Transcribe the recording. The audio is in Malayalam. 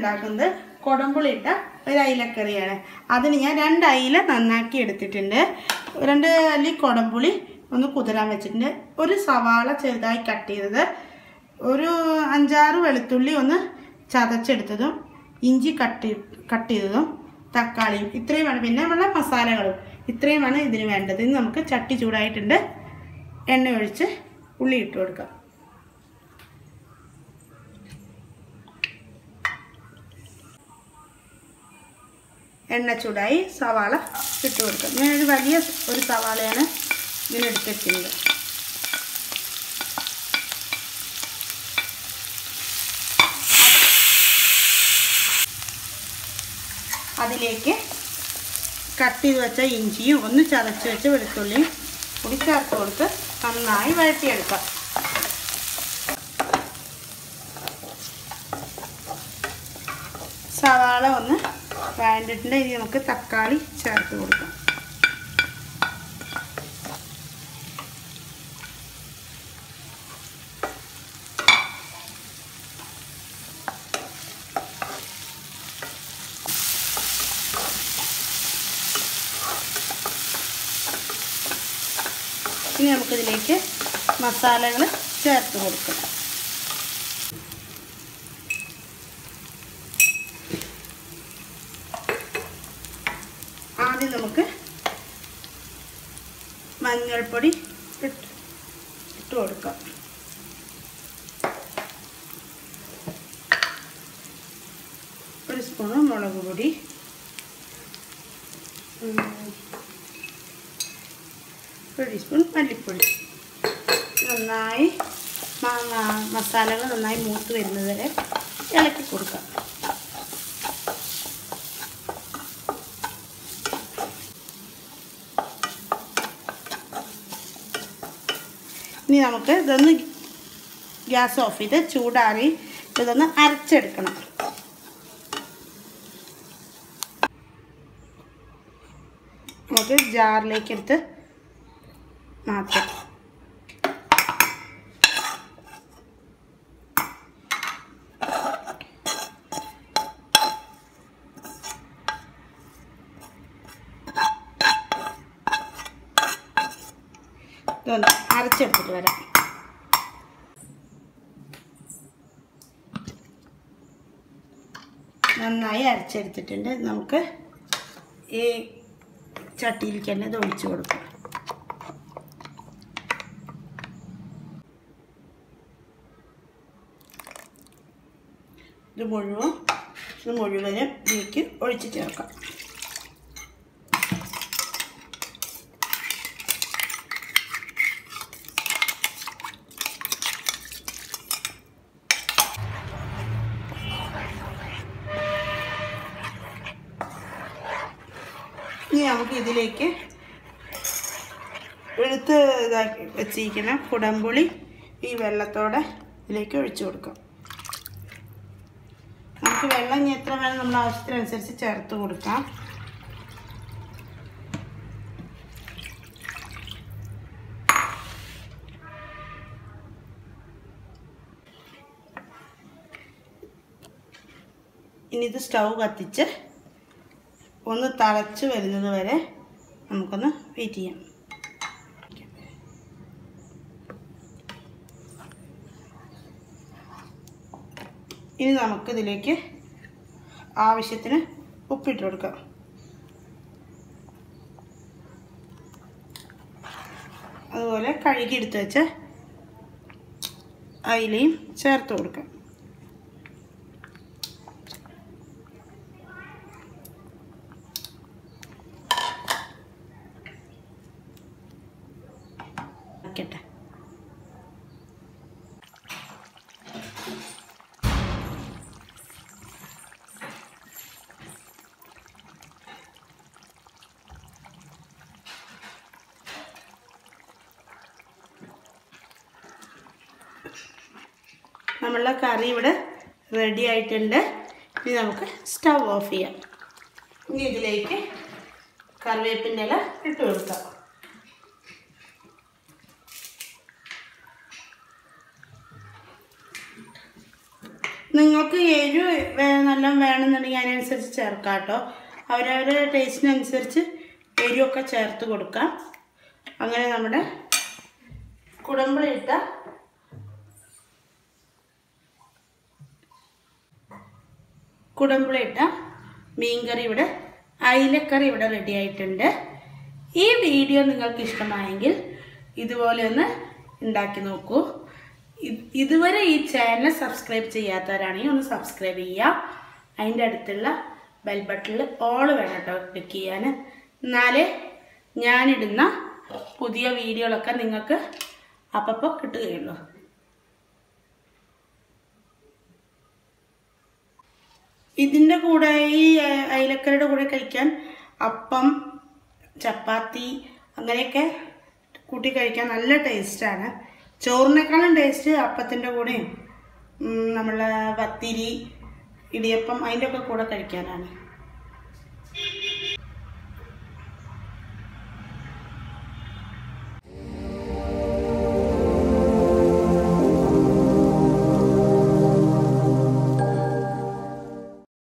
ഉണ്ടാക്കുന്നത് കുടംപുളി ഇട്ട ഒരു അയിലക്കറിയാണ് അതിന് ഞാൻ രണ്ട് അയില നന്നാക്കി എടുത്തിട്ടുണ്ട് രണ്ട് അല്ലി കുടംപുളി ഒന്ന് കുതിരാൻ വെച്ചിട്ടുണ്ട് ഒരു സവാള ചെറുതായി കട്ട് ചെയ്തത് ഒരു അഞ്ചാറ് വെളുത്തുള്ളി ഒന്ന് ചതച്ചെടുത്തതും ഇഞ്ചി കട്ട് കട്ട് ചെയ്തതും തക്കാളിയും ഇത്രയുമാണ് പിന്നെ നമ്മളെ മസാലകളും ഇത്രയുമാണ് ഇതിന് വേണ്ടത് ഇനി നമുക്ക് ചട്ടി ചൂടായിട്ടുണ്ട് എണ്ണ ഒഴിച്ച് ഉള്ളി ഇട്ട് കൊടുക്കാം എണ്ണ ചൂടായി സവാള ഇട്ട് കൊടുക്കാം ഞാനൊരു വലിയ ഒരു സവാളയാണ് ഇതിന് എടുത്തിരിക്കുന്നത് അതിലേക്ക് കട്ട് ചെയ്ത് വെച്ച ഇഞ്ചിയും ഒന്ന് ചതച്ച് വെച്ച വെളുത്തുള്ളിയും കൂടി ചേർത്ത് കൊടുത്ത് നന്നായി വഴറ്റിയെടുക്കാം സവാള ഒന്ന് വഴണ്ടിട്ടുണ്ട് ഇനി നമുക്ക് തക്കാളി ചേർത്ത് കൊടുക്കാം ഇനി നമുക്കിതിലേക്ക് മസാലകൾ ചേർത്ത് കൊടുക്കാം ആദ്യം നമുക്ക് മഞ്ഞൾപ്പൊടി ഇട്ട് ഇട്ട് കൊടുക്കാം ഒരു സ്പൂണ് മുളക് പൊടി ഉം, ഒരു ടീസ്പൂൺ മല്ലിപ്പൊടി നന്നായി മ- മ- മസാലകൾ നന്നായി മൂത്ത് വരുന്നത് വരെ ഇളക്കി കൊടുക്കാം ഇനി നമുക്ക് ഇതൊന്ന് ഗ്യാസ് ഓഫ് ചെയ്ത് ചൂടാറി ഇതൊന്ന് അരച്ചെടുക്കണം നമുക്ക് ജാറിലേക്ക് എടുത്ത് മാറ്റാം ഇതൊന്ന് അരച്ചെടുത്തിട്ട് വരാം നന്നായി അരച്ചെടുത്തിട്ടുണ്ട് നമുക്ക് ഈ ചട്ടിയിലേക്ക് തന്നെ ഇത് ഒഴിച്ച് കൊടുക്കാം ഇത് മുഴുവൻ ഇത് മുഴുവനും ഇതിലേക്ക് ഒഴിച്ച് ചേർക്കാം ഇനി നമുക്ക് ഇതിലേക്ക് എടുത്ത് ഇതാക്കി വെച്ചിരിക്കുന്ന കുടംപുളി ഈ വെള്ളത്തോടെ ഇതിലേക്ക് ഒഴിച്ചു കൊടുക്കാം നമുക്ക് വെള്ളം ഇനി എത്ര വേണം നമ്മൾ ആവശ്യത്തിനനുസരിച്ച് ചേർത്ത് കൊടുക്കാം ഇനി ഇത് സ്റ്റൗ കത്തിച്ച് ഒന്ന് തിളച്ച് വരുന്നത് വരെ നമുക്കൊന്ന് വെയിറ്റ് ചെയ്യാം ഇനി നമുക്കിതിലേക്ക് ആവശ്യത്തിന് ഉപ്പിട്ട് കൊടുക്കാം അതുപോലെ കഴുകി എടുത്ത് വെച്ച അയിലയും ചേർത്ത് കൊടുക്കാം വെക്കട്ടെ നമ്മളുടെ കറി ഇവിടെ റെഡി ആയിട്ടുണ്ട് ഇനി നമുക്ക് സ്റ്റവ് ഓഫ് ചെയ്യാം ഇനി ഇതിലേക്ക് കറിവേപ്പിൻ്റെ ഇല ഇട്ട് കൊടുക്കാം നിങ്ങൾക്ക് എരിവ് വേ- നല്ല വേണമെന്നുണ്ടെങ്കിൽ അതിനനുസരിച്ച് ചേർക്കാം കേട്ടോ അവരവരുടെ ടേസ്റ്റിനനുസരിച്ച് എരിവൊക്കെ ചേർത്ത് കൊടുക്കാം അങ്ങനെ നമ്മുടെ കുടമ്പുളി ഇട്ട കുടമ്പുളി ഇട്ട മീൻകറി ഇവിടെ അയിലക്കറി ഇവിടെ റെഡി ആയിട്ടുണ്ട് ഈ വീഡിയോ നിങ്ങൾക്ക് ഇഷ്ടമായെങ്കിൽ ഇതുപോലെ ഒന്ന് ഉണ്ടാക്കി നോക്കൂ ഇത് ഇതുവരെ ഈ ചാനൽ സബ്സ്ക്രൈബ് ചെയ്യാത്തവരാണെങ്കിൽ ഒന്ന് സബ്സ്ക്രൈബ് ചെയ്യുക അതിൻ്റെ അടുത്തുള്ള ബെൽ ബട്ടണിൽ ഓൾ വേണം കേട്ടോ ക്ലിക്ക് ചെയ്യാൻ എന്നാലേ ഞാനിടുന്ന പുതിയ വീഡിയോകളൊക്കെ നിങ്ങൾക്ക് അപ്പപ്പോൾ കിട്ടുകയുള്ളൂ ഇതിൻ്റെ കൂടെ ഈ അ- അയലക്കറിയുടെ കൂടെ കഴിക്കാൻ അപ്പം ചപ്പാത്തി അങ്ങനെയൊക്കെ കൂട്ടി കഴിക്കാൻ നല്ല ടേസ്റ്റാണ് ചോറിനേക്കാളും ടേസ്റ്റ് അപ്പത്തിൻ്റെ കൂടെയും ഉം, നമ്മളെ പത്തിരി ഇടിയപ്പം അതിൻ്റെ ഒക്കെ കൂടെ കഴിക്കാനാണ്